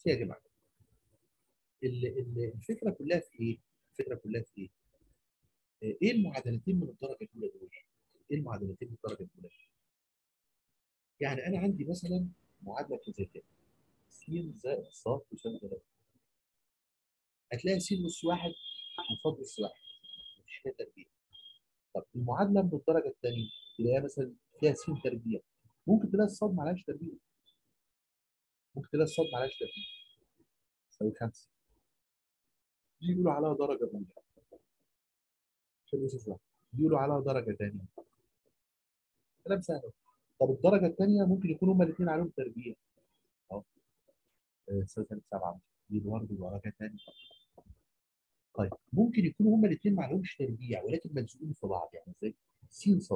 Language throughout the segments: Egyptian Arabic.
بص يا جماعه ال- ال- الفكره كلها في ايه؟ الفكره كلها في ايه؟ آه، ايه المعادلتين من الدرجه الاولى دول؟ ايه المعادلتين من الدرجه الاولى؟ يعني انا عندي مثلا معادله زي كده س زائد ص تساوي 3 هتلاقي س اس واحد وص اس واحد مفيش فيها تربيع طب المعادله من الدرجه الثانيه تلاقيها مثلا فيها س تربيع ممكن تلاقي الصاد معلهاش تربيع ممكن تلاقي الصاد معلهاش تربيع تساوي 5 دي يقولوا عليها درجه اولى عشان بس واحد دي يقولوا عليها درجه ثانيه كلام سهل طب الدرجه الثانيه ممكن يكونوا هما الاثنين عليهم تربيع اهو تساوي 7 دي برضه درجه ثانيه طيب ممكن يكونوا هما الاثنين ما عليهمش تربيع ولكن ملزوقين في بعض يعني ازاي؟ س ص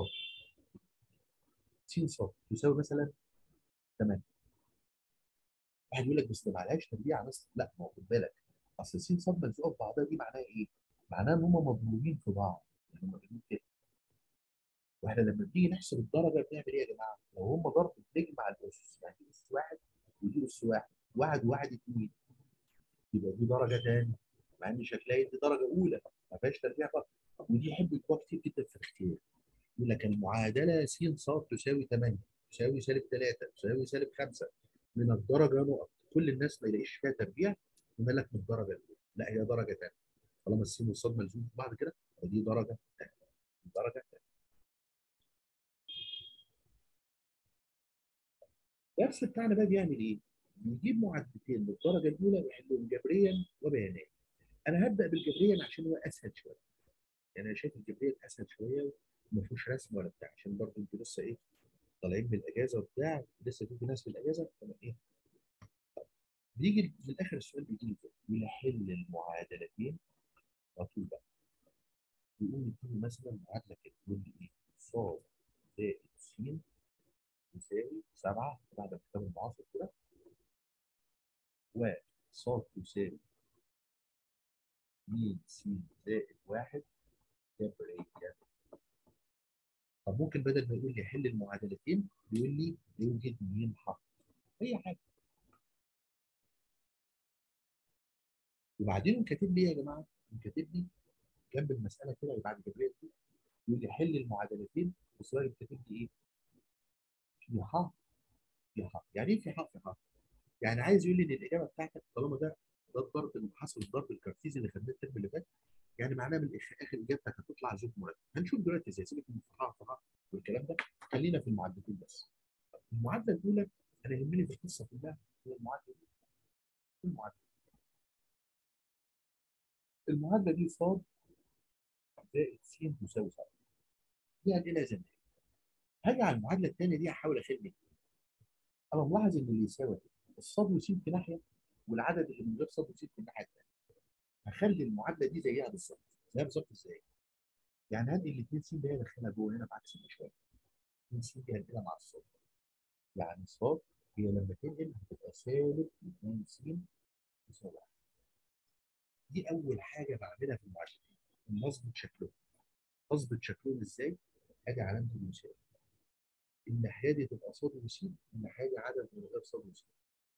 س ص تساوي مثلا 8 واحد يقول لك بس ده ما عليهاش تربيع بس لا ما هو خد بالك اصل س ص ملزوقه في بعضها دي معناها ايه؟ معناها ان هما مضروبين في بعض يعني هما بيقولوا كده واحنا لما بنيجي نحسب الدرجه بنعمل ايه يا جماعه؟ لو هما ضرب بنجمع الاسس يعني دي اس واحد ودي اس واحد واحد وواحد اثنين يبقى دي درجه ثانيه مع ان شكلها دي درجه اولى ما فيهاش تربيع خالص ودي يحب يكتبوها كتير جدا في الاختيار يقول لك المعادله س ص تساوي 8 تساوي سالب 3 تساوي سالب 5 من الدرجه نقط كل الناس ما يلاقيش فيها تربيع يقول لك من الدرجه الاولى لا هي درجه ثانيه طالما الس والصاد ملزوم في بعض كده فدي درجه ثانيه درجه ثانيه الدرس بتاعنا بقى بيعمل ايه؟ بيجيب معادلتين من الدرجه الاولى ويحلهم جبريا وبيانات. انا هبدا بالجبريا عشان هو اسهل شويه. يعني انا شايف الجبريا اسهل شويه وما فيهوش رسم ولا بتاع عشان برضه انتوا لسه ايه طالعين من الاجازه وبتاع لسه في ناس في الاجازه فما ايه بيجي في الاخر السؤال بيجي لي كده يقول لي حل المعادلتين على طول بقى يقوم يديني مثلا معادله كده يقول لي ايه ص زائد س يساوي 7 بعد الكتاب المعاصر كده وص تساوي م س زائد 1 جبرية طب ممكن بدل ما يقول لي حل المعادلتين يقول لي يوجد م ح اي حاجه وبعدين كاتب لي يا جماعه كاتب لي جنب المساله كده بعد جبرية دي يقول لي حل المعادلتين بس راجل كاتب لي ايه؟ في ح في ح يعني ايه في ح في ح؟ يعني عايز يقول لي ان الاجابه بتاعتك طالما ده ده الضرب اللي حصل الضرب الكارتيزي اللي خدناه الترم اللي فات يعني معناه من الآخر- اخر اجابتك هتطلع زوج مرتب هنشوف دلوقتي ازاي سيبك من الفقاعه الفقاعه والكلام ده خلينا في المعادلتين بس المعادله الاولى انا يهمني في القصه كلها هي المعادله دي المعادله المعادله دي ص زائد س تساوي 7 دي هنقلها زي ما هي هاجي على المعادله الثانيه دي احاول اخلي انا ملاحظ ان اللي يساوي الصاد وس في ناحيه والعدد اللي من غير صاد وس في الناحيه الثانيه هخلي المعادله دي زيها بالظبط زيها بالظبط ازاي؟ يعني هنقل الاثنين س دي هدخلها جوه هنا بعكس شويه 2 س دي هنقلها مع الصاد يعني الصاد هي لما تنقل هتبقى سالب 2 س تساوي 1 دي اول حاجه بعملها في المعادلتين نظبط شكلهم اظبط شكلهم ازاي؟ ادي علامه المساوي الناحيه دي تبقى صاد وس الناحيه دي عدد من غير صاد وس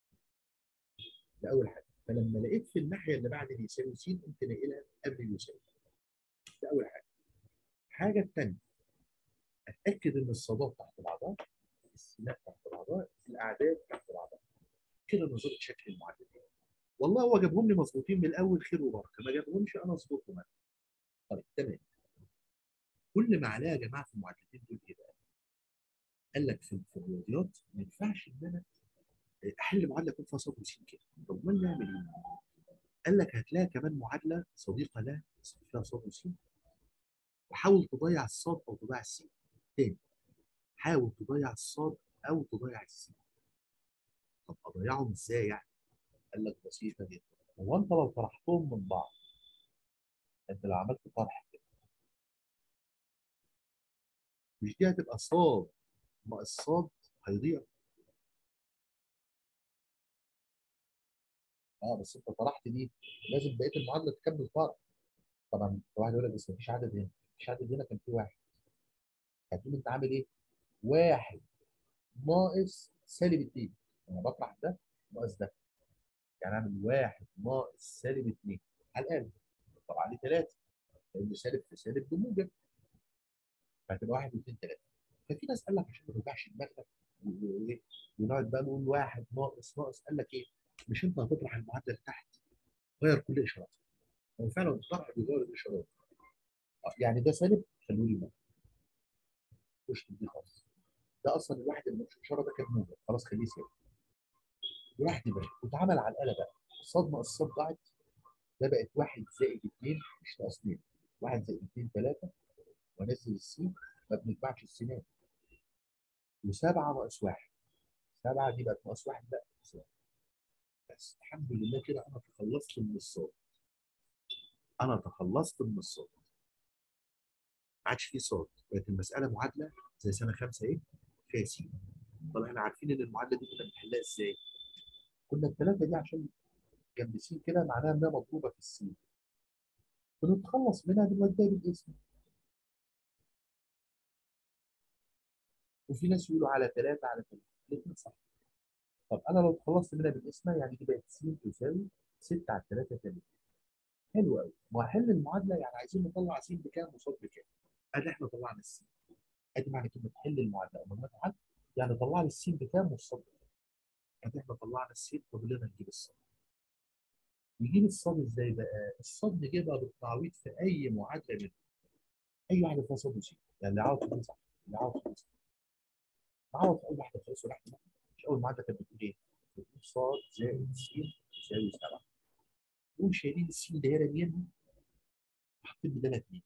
ده اول حاجه فلما لقيت في الناحيه اللي بعد اللي يساوي س قمت ناقلها قبل اللي يساوي ده اول حاجه الحاجه الثانيه اتاكد ان الصادات تحت بعضها السينات تحت بعضها الاعداد تحت بعضها كده نظبط شكل المعادلتين والله هو جابهم لي مظبوطين من الاول خير وبركه ما جابهمش انا اظبطهم انا طيب تمام كل ما عليها يا جماعه في المعادلتين دول ايه بقى؟ قال لك في في الرياضيات ما ينفعش ان انا احل معادله يكون فيها صاد وسين كده طب امال نعمل ايه؟ قال لك هتلاقي كمان معادله صديقه لها فيها صاد وسين وحاول تضيع الصاد او تضيع السين تاني حاول تضيع الصاد او تضيع السين طب اضيعهم ازاي يعني؟ قال لك بسيطه جدا هو انت لو طرحتهم من بعض انت لو عملت طرح كده مش دي هتبقى صاد ناقص صاد هيضيع اه بس انت طرحت دي لازم بقيه المعادله تكمل طرح طبعا واحد يقول لك بس مفيش عدد هنا مفيش عدد هنا كان في واحد هتقوم انت عامل ايه؟ واحد ناقص سالب 2 انا بطرح ده ناقص ده يعني اعمل واحد ناقص سالب 2 على الاقل طبعا عليه 3 لان سالب في سالب بموجب فهتبقى 1 2 3 ففي ناس قال لك عشان ما توجعش دماغك ونقعد بقى نقول واحد ناقص ناقص قال لك ايه؟ مش انت هتطرح المعادله لتحت غير كل اشارات هو فعلا الطرح بيغير الاشارات يعني ده سالب خلوه لي موجب مش دي خالص ده اصلا الواحد اللي مش اشاره ده كان موجب خلاص خليه سالب وراح دماغ واتعمل على الاله بقى الصاد ناقص الصاد ضاعت ده بقت 1 زائد 2 مش ناقص 2 1 زائد 2 3 وانزل السين ما بنتبعش السينات و7 ناقص 1 7 دي بقت ناقص 1 لا بس الحمد لله كده انا تخلصت من الصاد انا تخلصت من الصاد ما عادش في صاد بقت المساله معادله زي سنه خمسه ايه فيها س طب احنا عارفين ان المعادله دي كنا بنحلها ازاي؟ كنا الثلاثه دي عشان جنب س كده معناها انها مضروبه في السين بنتخلص منها بنوديها بالاسم وفي ناس يقولوا على ثلاثه على ثلاثه الاثنين صح طب انا لو اتخلصت منها بالاسم يعني دي بقت س تساوي 6 على 3 3 حلو قوي ما حل المعادله يعني عايزين نطلع س بكام وصاد بكام ادي احنا طلعنا الس ادي معنى كلمه حل المعادله امال نفعل يعني طلع لي الس بكام والصاد بكام ادي احنا طلعنا الس فاضل لنا نجيب الصاد نجيب الصاد ازاي بقى؟ الصاد نجيبها بالتعويض في اي معادله منهم اي واحده فيها صاد وس يعني اللي عاوز يكون صح اللي عاوز يكون صح عاوز اول واحده خلاص وراح مش اول معادله كانت بتقول ايه؟ بتقول صاد زائد س يساوي 7 نقوم شايلين السين دايره دي وحاطين بدالها 2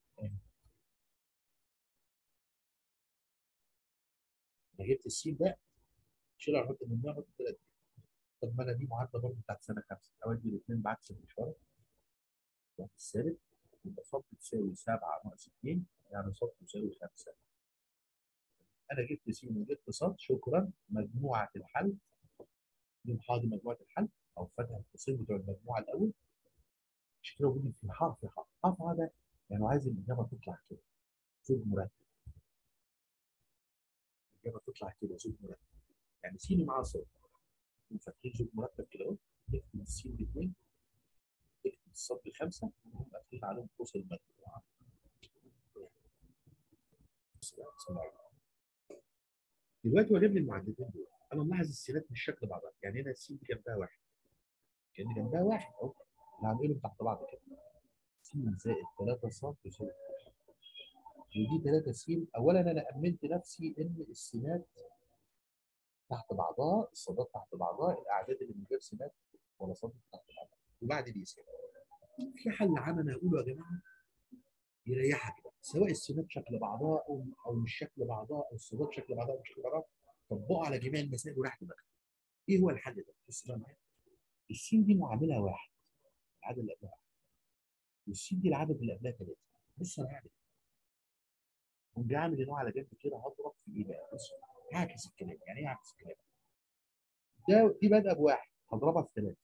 انا جبت السين ده شيلها احط من هنا احط 3 طب ما انا دي معادله برضه بتاعت سنه 5 اودي الاثنين بعكس الاشاره واحد السالب يبقى صاد تساوي 7 ناقص 2 يعني صاد تساوي 5 انا جبت س وجبت صاد شكرا مجموعه الحل دي حاضر مجموعه الحل او فتح القوسين بتوع المجموعه الاول مش كده وجود في حرف حرف حرف هذا يعني عايز الاجابه تطلع كده زوج مرتب الاجابه تطلع كده زوج مرتب يعني س معاه صاد وفاتحين زوج مرتب كده اهو نكتب السين باثنين نكتب الصاد بخمسه ونقوم قافلين عليهم قوس المجموعه دلوقتي هو جاب لي المعدتين دول انا ملاحظ السينات مش شكل بعضها يعني هنا السين دي جنبها واحد كان جنبها واحد اهو اللي هنقلهم تحت بعض كده س زائد 3 ص يساوي ودي 3 س اولا انا امنت نفسي ان السينات تحت بعضها الصادات تحت بعضها الاعداد اللي من غير سينات ولا صاد تحت بعضها وبعد دي سين في حل عام انا هقوله يا جماعه يريحك بقى سواء السينات شكل بعضها او او مش شكل بعضها او الصادات شكل بعضها او مش شكل بعضها طبقه على جميع المسائل وراح دماغك ايه هو الحل ده؟ بص بقى معايا السين دي معاملها واحد العدد اللي قبلها واحد والسين دي العدد اللي قبلها ثلاثه بص انا هعمل قوم جاي عامل نوع على جنب كده هضرب في ايه بقى؟ بص هعكس الكلام يعني ايه هعكس الكلام؟ ده دي بادئه بواحد هضربها في ثلاثه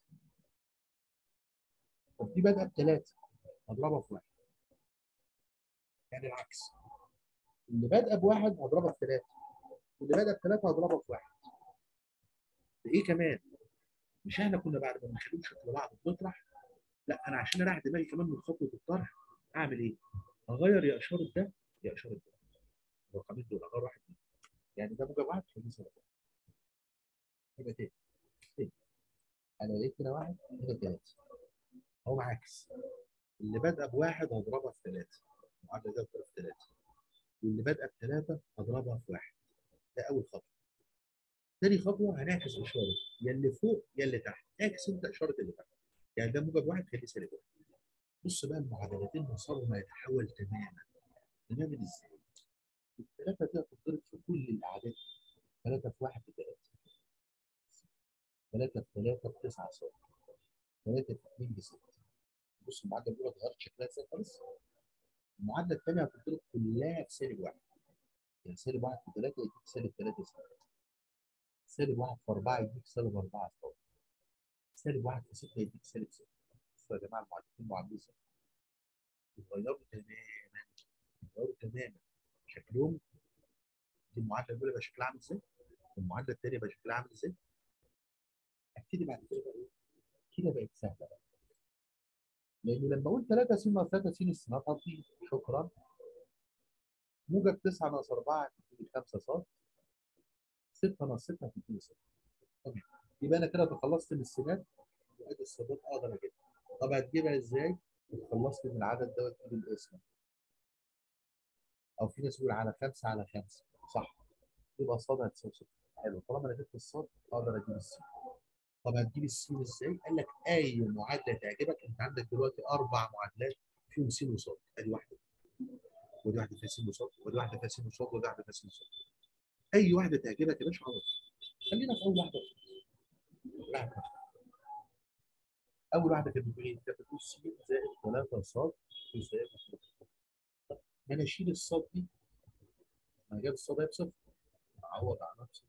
طب دي بادئه بثلاثه هضربها في واحد يعني العكس اللي بادئه بواحد هضربها في ثلاثه واللي بادئه بثلاثه هضربها في واحد ايه كمان؟ مش احنا كنا بعد ما بنخليهم شكل بعض بنطرح لا انا عشان اريح دماغي كمان من خطوه الطرح اعمل ايه؟ اغير يا اشاره ده يا اشاره ده الرقمين دول اغير واحد منهم يعني ده موجب واحد خليه سالب واحد يبقى تاني تاني انا لقيت هنا واحد هنا ثلاثه هو عكس اللي بادئه بواحد هضربها في ثلاثه المعادله دي هضربها في ثلاثه واللي بادئه بثلاثه هضربها في واحد ده اول خطوه تاني خطوه هنعكس اشاره يا اللي فوق يا اللي تحت اعكس انت اشاره اللي تحت يعني ده موجب واحد خليه سالب واحد بص بقى المعادلتين مسارهما يتحول تماما تماما ازاي؟ الثلاثه دي هتضرب في كل الاعداد ثلاثه في واحد بثلاثه ثلاثه في ثلاثه بتسعه صفر ثلاثه في اثنين بسته بص المعادله الاولى اتغيرت شكلها ازاي خالص المعادله الثانيه هتضرب كلها في سالب واحد يعني سالب واحد في ثلاثه يديك سالب ثلاثه سالب سالب واحد في اربعه يديك سالب اربعه صفر سالب واحد في سته يديك سالب سته بصوا يا جماعه المعادلتين معاملين ازاي اتغيروا تماما اتغيروا تماما شكلهم دي المعادله الاولى بقى شكلها عامل ازاي؟ والمعادله الثانيه بقى شكلها عامل ازاي؟ ابتدي بعد كده بقى ايه؟ كده بقت سهله بقى لان لما اقول 3 س ناقص 3 س السينات هتطير شكرا موجب 9 ناقص 4 هتديني 5 ص 6 ناقص 6 هتديني 6 تمام يبقى انا كده تخلصت من السينات وادي الصادات اقدر اجيبها طب هتجيبها ازاي؟ خلصت من العدد دوت تجيب الاسم او في ناس بيقول على 5 على 5 صح يبقى الصاد هتساوي 6 حلو طالما انا جبت الصاد اقدر اجيب السين طب هتجيب السين ازاي؟ قال لك اي معادله تعجبك انت عندك دلوقتي اربع معادلات فيهم سين وصاد ادي واحده ودي واحده فيها سين وصاد ودي واحده فيها سين وصاد ودي واحده فيها سين وصاد اي واحده تعجبك يا باشا عوض خلينا في اول واحده واحدة. اول واحده كانت بتقول ايه؟ كانت بتقول س زائد 3 صاد يساوي طب ما انا اشيل الصاد دي انا جايب الصاد بصفر اعوض على نفسي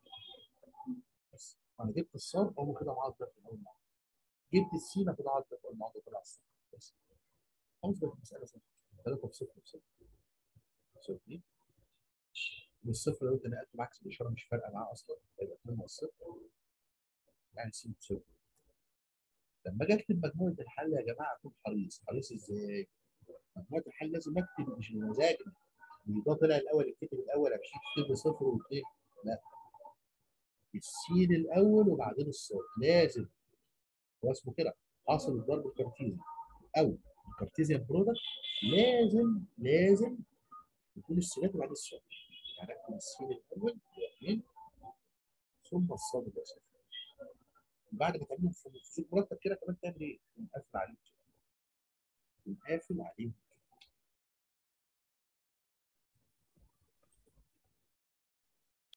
بس انا جبت الصاد اقوم كده معوض ده في اول معوض جبت السين كده اعوض ده في اول معوض طلع الصاد بس خلاص بقت المساله سهله 3 في صفر في صفر صفر دي والصفر لو انت نقلت معاكس الاشاره مش فارقه معاه اصلا هيبقى 2 ناقص صفر يعني س بصفر لما اجي اكتب مجموعه الحل يا جماعه اكون حريص حريص ازاي؟ مجموعه الحل لازم اكتب مش بمزاجنا مش ده طلع الاول الكتب الاول امشي اكتب صفر واثنين لا السين الاول وبعدين الصاد لازم هو اسمه كده حاصل الضرب الكارتيزي او الكارتيزيان برودكت لازم لازم يكون السينات وبعدين الصاد يعني اكتب السين الاول واثنين ثم الصاد الاساسي بعد ما تعملهم في خطوط مرتب كده كمان تعمل ايه؟ تقوم قافل عليهم تقوم قافل عليهم